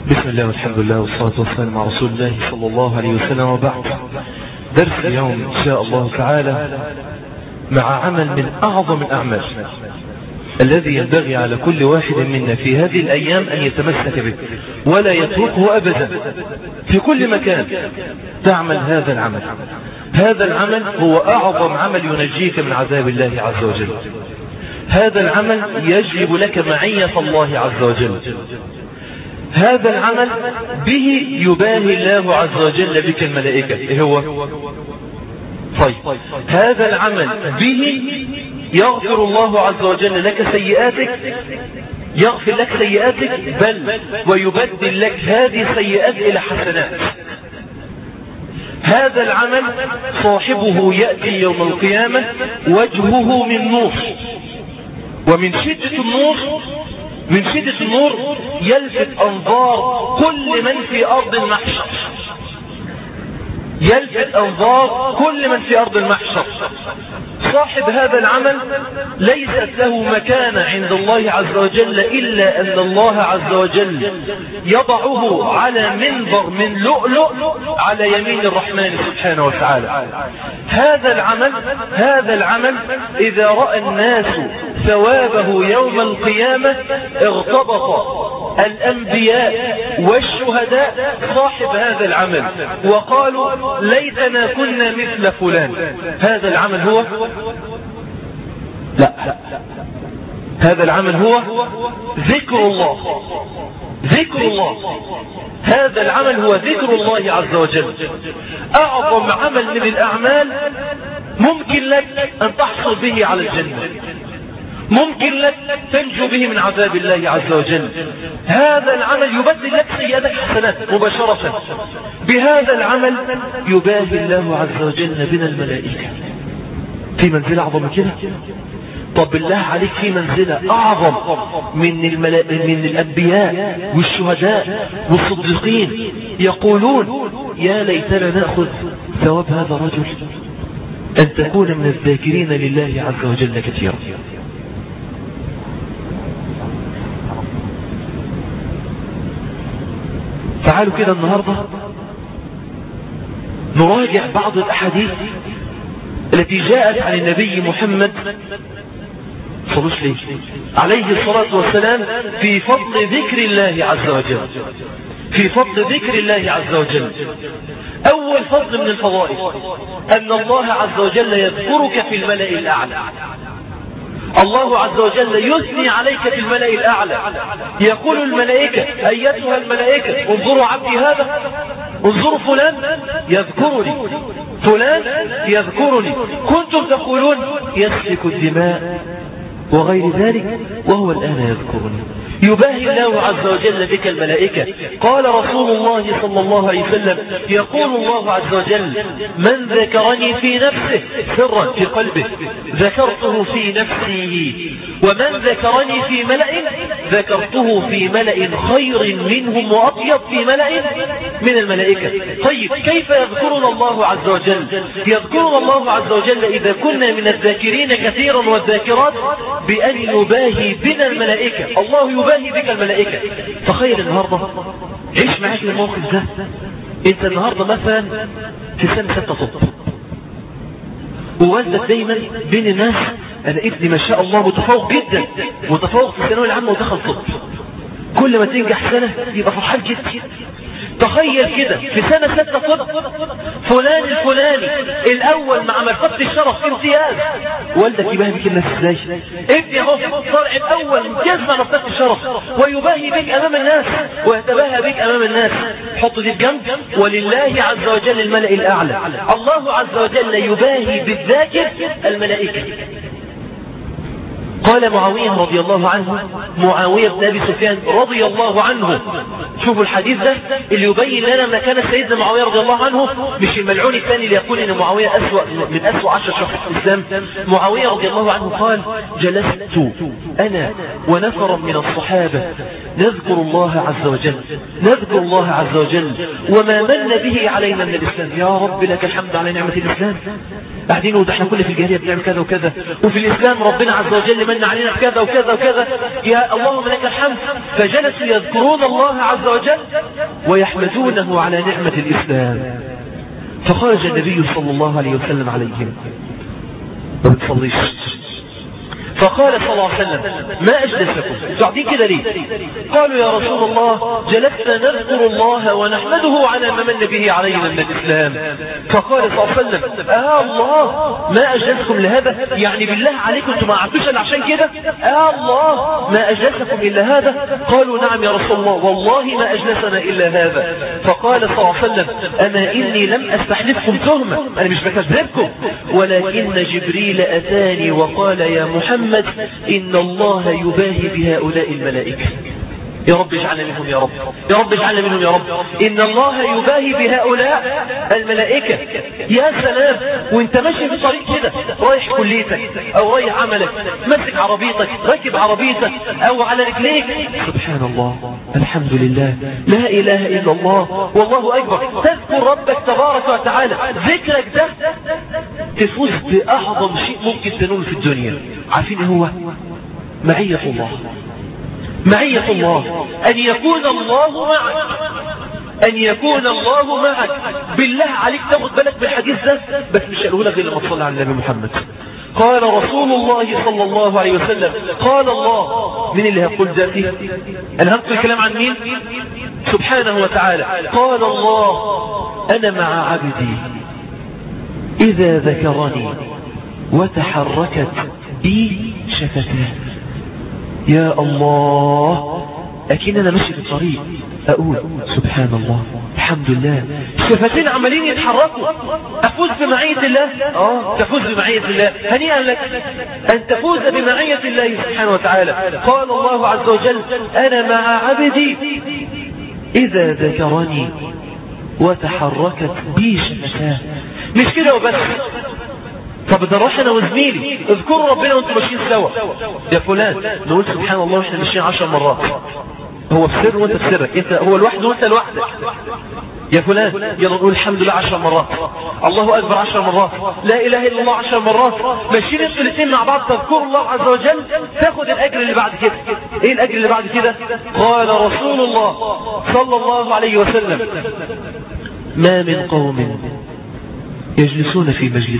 بسم الله والحمد لله والصلاة والسلام على رسول الله صلى الله عليه وسلم وبعد درس اليوم إن شاء الله تعالى مع عمل من أعظم الأعمال الذي ينبغي على كل واحد منا في هذه الأيام أن يتمسك به ولا يتركه أبدا في كل مكان تعمل هذا العمل هذا العمل هو أعظم عمل ينجيك من عذاب الله عز وجل هذا العمل يجلب لك معية الله عز وجل هذا العمل به يباهي الله عز وجل بك الملائكة إيه هو طيب هذا العمل به يغفر الله عز وجل لك سيئاتك يغفر لك سيئاتك بل ويبدل لك هذه السيئات إلى حسنات هذا العمل صاحبه يأتي يوم القيامة وجهه من نور ومن شدة النور من شدة النور يلفت أنظار كل من في أرض المحشر يلفت أنظار كل من في أرض المحشر صاحب هذا العمل ليست له مكانة عند الله عز وجل إلا أن الله عز وجل يضعه على منبر من لؤلؤ على يمين الرحمن سبحانه وتعالى هذا العمل هذا العمل إذا رأى الناس ثوابه يوم القيامة اغتبط الأنبياء والشهداء صاحب هذا العمل وقالوا ليتنا كنا مثل فلان هذا العمل هو لا هذا العمل هو ذكر الله ذكر الله هذا العمل هو ذكر الله عز وجل أعظم عمل من الأعمال ممكن لك أن تحصل به على الجنة ممكن لك تنجو به من عذاب الله عز وجل هذا العمل يبدل لك سيئاتك حسنات مباشرة بهذا العمل يباهي الله عز وجل بنا الملائكة في منزلة أعظم من كده طب بالله عليك في منزلة أعظم من, الملا... من الأنبياء والشهداء والصديقين يقولون يا ليتنا نأخذ ثواب هذا الرجل أن تكون من الذاكرين لله عز وجل كثيرا تعالوا كده النهاردة نراجع بعض الأحاديث التي جاءت عن النبي محمد صلوش ليه عليه الصلاة والسلام في فضل ذكر الله عز وجل في فضل ذكر الله عز وجل أول فضل من الفضائل أن الله عز وجل يذكرك في الملأ الأعلى الله عز وجل يثني عليك في الملأ الأعلى يقول الملائكة أيتها الملائكة انظروا عبدي هذا انظروا فلان يذكرني فلان يذكرني كنتم تقولون يسفك الدماء وغير ذلك وهو الآن يذكرني يباهي الله عز وجل بك الملائكة قال رسول الله صلى الله عليه وسلم يقول الله عز وجل من ذكرني في نفسه سرا في قلبه ذكرته في نفسه ومن ذكرني في ملأ ذكرته في ملأ خير منهم وأطيب في ملأ من الملائكة طيب كيف يذكرنا الله عز وجل يذكرنا الله عز وجل إذا كنا من الذاكرين كثيرا والذاكرات بأن يباهي بنا الملائكة الله يباهي بك الملائكة تخيل النهاردة عيش معاك الموقف ده انت النهاردة مثلا في سنة ستة طب ووالدك دايما بين الناس انا ابني ما شاء الله متفوق جدا متفوق في الثانويه العامه ودخل طب كل ما تنجح سنة يبقى فرحان جدا تخيل كده في سنة ستة طب فلان الفلاني الأول مع مرتبة الشرف امتياز والدك يباهي بك الناس ازاي ابني اهو طالع الأول امتياز مع مرتبة الشرف ويباهي بك أمام الناس ويتباهى بك أمام الناس حط دي الجنب ولله عز وجل الملأ الأعلى الله عز وجل يباهي بالذاكر الملائكة قال معاوية رضي الله عنه معاوية بن أبي سفيان رضي الله عنه شوفوا الحديث ده اللي يبين لنا ما كان سيدنا معاوية رضي الله عنه مش الملعون الثاني اللي يقول ان معاوية أسوأ من أسوأ عشر شخص في الإسلام معاوية رضي الله عنه قال جلست أنا ونفر من الصحابة نذكر الله عز وجل نذكر الله عز وجل وما من به علينا من الإسلام يا رب لك الحمد على نعمة الإسلام قاعدين يقولوا احنا كل في الجاهليه بنعمل كذا وكذا وفي الاسلام ربنا عز وجل من علينا بكذا وكذا وكذا يا اللهم لك الحمد فجلسوا يذكرون الله عز وجل ويحمدونه على نعمه الاسلام فخرج النبي صلى الله عليه وسلم عليهم ما بتصليش فقال صلى الله عليه وسلم ما أجلسكم قاعدين كده ليه قالوا يا رسول الله جلسنا نذكر الله ونحمده على ما من به علينا من الإسلام فقال صلى الله عليه وسلم آه الله ما أجلسكم لهذا يعني بالله عليكم انتم ما قعدتوش الا عشان كده آه الله ما أجلسكم إلا هذا قالوا نعم يا رسول الله والله ما أجلسنا إلا هذا فقال صلى الله عليه وسلم أما إني لم أستحلفكم تهمة أنا مش بكذبكم ولكن جبريل أتاني وقال يا محمد محمد إن الله يباهي بهؤلاء الملائكة يا رب اجعلنا منهم يا رب يا رب اجعلنا منهم يا رب إن الله يباهي بهؤلاء الملائكة يا سلام وانت ماشي في الطريق كده رايح كليتك أو رايح عملك ماسك عربيتك راكب عربيتك أو على رجليك سبحان الله الحمد لله لا إله إلا الله والله أكبر تذكر ربك تبارك وتعالى ذكرك ده تفوز بأعظم شيء ممكن تنول في الدنيا عارفين هو معية الله معية الله أن يكون الله معك أن يكون الله معك بالله عليك تاخد بالك بالحديث ده بس مش قاله لك إلا ما تصلي على النبي محمد قال رسول الله صلى الله عليه وسلم قال الله من اللي هيقول ذاتي أنا هنقل الكلام عن مين سبحانه وتعالى قال الله أنا مع عبدي إذا ذكرني وتحركت بي شفتاه يا الله أكيد أنا ماشي في الطريق أقول سبحان الله الحمد لله شفتين عمالين يتحركوا أفوز بمعية الله آه تفوز بمعية الله هنيئا لك أن تفوز بمعية الله سبحانه وتعالى قال الله عز وجل أنا مع عبدي إذا ذكرني وتحركت بي شفتاه مش كده وبس طب ده نروح انا وزميلي اذكروا ربنا وانتم ماشيين سوا يا فلان نقول سبحان الله واحنا ماشيين عشر مرات هو في سر وانت في سرك انت هو لوحده وانت لوحدك يا فلان يلا نقول الحمد لله عشر مرات الله اكبر عشر مرات لا اله الا الله عشر مرات ماشيين انتوا الاثنين مع بعض تذكروا الله عز وجل تاخد الاجر اللي بعد كده ايه الاجر اللي بعد كده قال رسول الله صلى الله عليه وسلم ما من قوم يجلسون في مجلس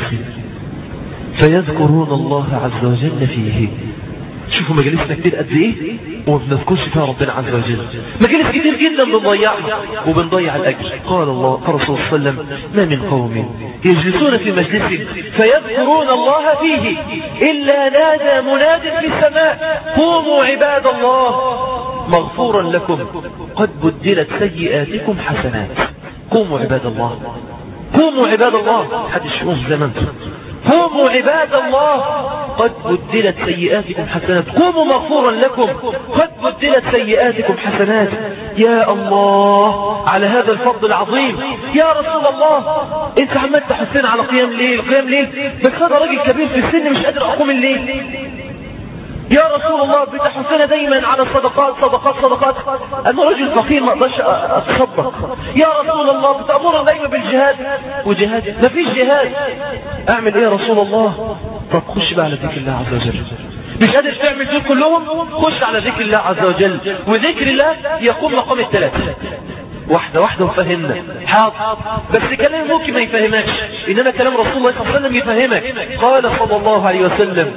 فيذكرون الله عز وجل فيه شوفوا مجالسنا كتير قد ايه وما بنذكرش فيها ربنا عز وجل مجالس كتير جدا بنضيعها وبنضيع الاجر قال الله قال رسول الله صلى الله عليه وسلم ما من قوم يجلسون في مجلس فيذكرون الله فيه الا نادى مناد في السماء قوموا عباد الله مغفورا لكم قد بدلت سيئاتكم حسنات قوموا عباد الله قوموا عباد الله حدش يقوم زي ما انتم قوموا عباد الله قد بدلت سيئاتكم حسنات قوموا مغفورا لكم قد بدلت سيئاتكم حسنات يا الله على هذا الفضل العظيم يا رسول الله انت عمال تحسين على قيام ليل قيام ليل بس هذا راجل كبير في السن مش قادر اقوم الليل يا رسول الله بتحثنا دايما على الصدقات صدقات صدقات انا رجل فقير ما اقدرش اتصدق يا رسول الله بتأمرنا دايما بالجهاد وجهاد ما فيش جهاد اعمل ايه يا رسول الله طب خش بقى على ذكر الله عز وجل مش قادر تعمل دول كلهم خش على ذكر الله عز وجل وذكر الله يقوم مقام الثلاثة واحدة واحدة وفهمنا حاضر بس كلام ممكن ما يفهمكش إنما كلام رسول الله صلى الله عليه وسلم يفهمك قال صلى الله عليه وسلم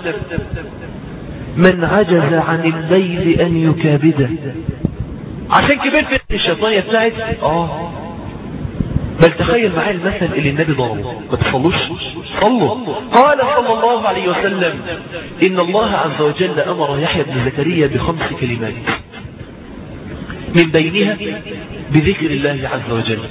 من عجز عن الليل أن يكابده عشان كبير في الشيطان يبتعد آه بل تخيل معايا المثل اللي النبي ضربه ما تصلوش صلوا قال صلى الله عليه وسلم إن الله عز وجل أمر يحيى بن زكريا بخمس كلمات من بينها بذكر الله عز وجل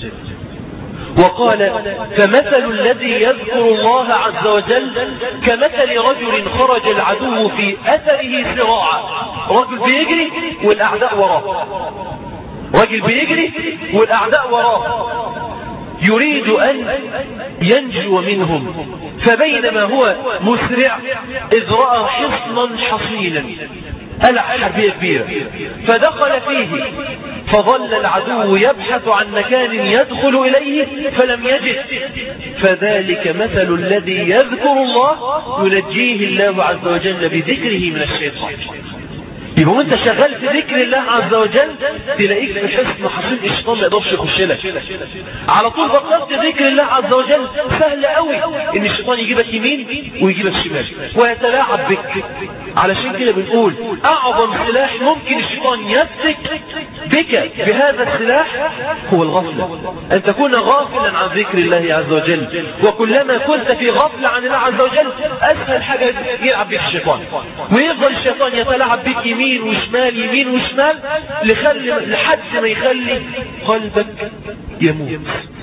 وقال فمثل الذي يذكر الله عز وجل كمثل رجل خرج العدو في أثره سراعا رجل بيجري والأعداء وراه رجل بيجري والأعداء وراه يريد أن ينجو منهم فبينما هو مسرع إذ رأى حصنا حصينا قلعة حربية كبيرة فدخل فيه فظل العدو يبحث عن مكان يدخل إليه فلم يجد فذلك مثل الذي يذكر الله ينجيه الله عز وجل بذكره من الشيطان يبقى وانت شغال في ذكر الله عز وجل تلاقيك في حسن حصيل الشيطان ما يقدرش يخش لك على طول بطلت ذكر الله عز وجل سهل قوي ان الشيطان يجيبك يمين ويجيبك شمال ويتلاعب بك علشان كده بنقول اعظم سلاح ممكن الشيطان يمسك بك بهذا السلاح هو الغفلة ان تكون غافلا عن ذكر الله عز وجل وكلما كنت في غفلة عن الله عز وجل اسهل حاجة يلعب بك الشيطان ويفضل الشيطان يتلاعب بك يمين يمين وشمال يمين وشمال لخلي لحد ما يخلي قلبك يموت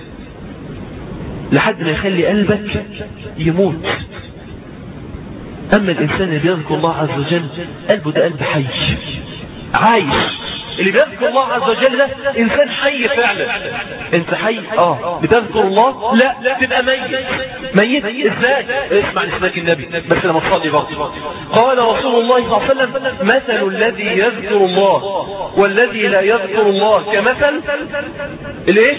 لحد ما يخلي قلبك يموت أما الإنسان اللي بيذكر الله عز وجل قلبه ده قلب حي عايش اللي بيذكر الله عز وجل ده إنسان حي فعلا أنت حي آه بتذكر الله لا تبقى ميت ميت إزاي اسمع لسناك النبي بس لما تصلي برضه قال رسول الله صلى الله عليه وسلم مثل الذي يذكر الله والذي لا يذكر الله كمثل الايه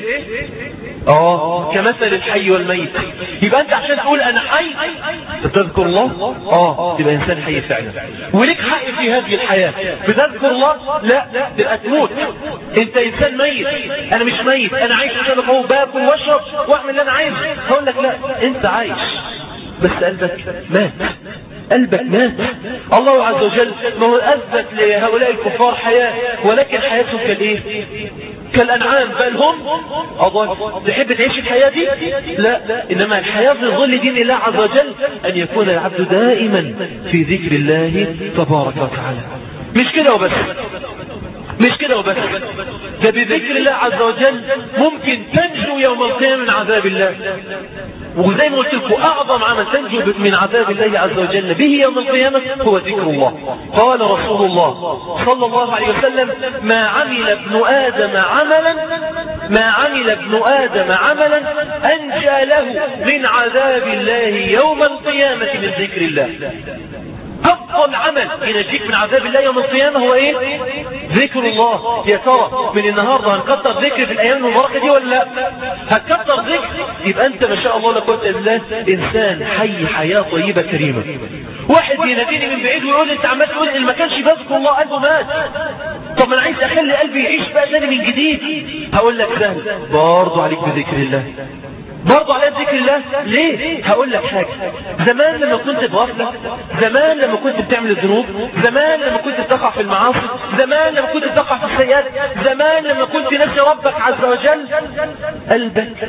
اه كمثل الحي والميت يبقى انت عشان تقول انا حي تذكر الله اه تبقى انسان حي فعلا وليك حق في هذه الحياة بتذكر الله لا تبقى تموت انت انسان ميت انا مش ميت انا عايش عشان اهو باكل واشرب واعمل اللي انا عايزه هقول لك لا انت عايش بس قلبك مات قلبك مات الله عز وجل ما هو أثبت لهؤلاء الكفار حياة ولكن حياتهم كالإيه كالأنعام بل هم أضل تحب تعيش الحياة دي لا إنما الحياة في ظل دين الله عز وجل أن يكون العبد دائما في ذكر الله تبارك وتعالى مش كده وبس مش كده وبس ده بذكر الله عز وجل ممكن تنجو يوم القيامة من عذاب الله وزي ما قلت لكم اعظم عمل تنجو من عذاب الله عز وجل به يوم القيامة هو ذكر الله قال رسول الله صلى الله عليه وسلم ما عمل ابن ادم عملا ما عمل ابن ادم عملا انجى له من عذاب الله يوم القيامة من ذكر الله أفضل عمل ينجيك من عذاب الله يوم القيامة هو ايه ذكر الله يا ترى من النهاردة هنكتر ذكر في الأيام المباركة دي ولا لا هتكتر ذكر يبقى أنت ما شاء الله لا قوه الا بالله إنسان حي حياة طيبة كريمة واحد بيناديني من بعيد ويقول لي انت عمال تقول اللي ما كانش بيذكر الله قلبه مات طب انا عايز اخلي قلبي يعيش بقى تاني من جديد هقول لك سهل برضه عليك بذكر الله برضو على ذكر الله ليه هقول لك حاجة زمان لما كنت بغفلة زمان لما كنت بتعمل الذنوب زمان لما كنت بتقع في المعاصي زمان لما كنت بتقع في السيئات زمان لما كنت نسي ربك عز وجل قلبك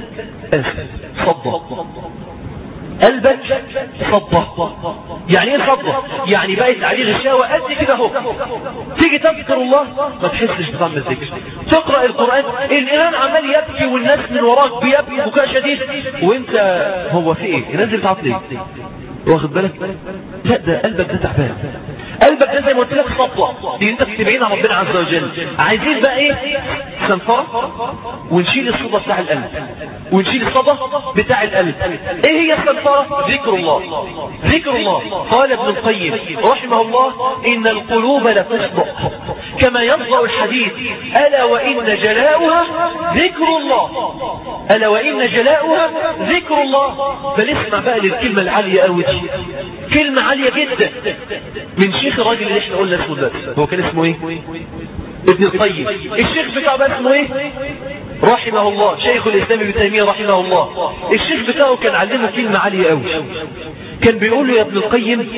صدق قلبك صدق يعني ايه صدق يعني بقيت عليه غشاوة قد كده اهو تيجي تذكر الله ما تحسش بطعم الذكر تقرأ القرآن الإمام عمال يبكي والناس من وراك بيبكي بكاء شديد وانت هو في ايه الناس دي بتعطل ايه واخد بالك لا ده قلبك ده تعبان قلبك ده زي ما قلت لك سطوه دي انت بتبعين عن ربنا عز وجل عايزين بقى ايه سنفره ونشيل الصدى بتاع القلب ونشيل الصدى بتاع القلب ايه هي السنفره ذكر الله ذكر الله قال ابن القيم رحمه الله ان القلوب لتصدق كما يصدق الحديث الا وان جلاؤها ذكر الله الا وان جلاؤها ذكر الله فلاسمع بقى للكلمه العاليه قوي دي كلمه عاليه جدا من شيخ الراجل اللي احنا قلنا اسمه ده هو كان اسمه ايه ابن القيم الشيخ بتاعه بقى اسمه ايه رحمه الله شيخ الاسلام ابن تيميه رحمه الله الشيخ بتاعه كان علمه كلمه عاليه قوي كان بيقول له يا ابن القيم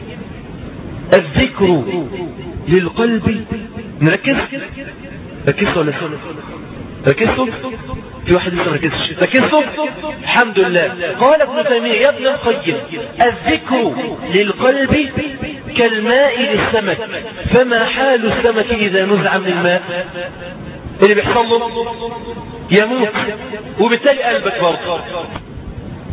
الذكر للقلب نركز ركزت ولا ركزتوا في واحد لسه ركزش ركزتوا الحمد لله قال ابن تيميه يا ابن القيم الذكر للقلب كالماء للسمك فما حال السمك إذا نزع من الماء اللي بيحصل له يموت وبالتالي قلبك برضه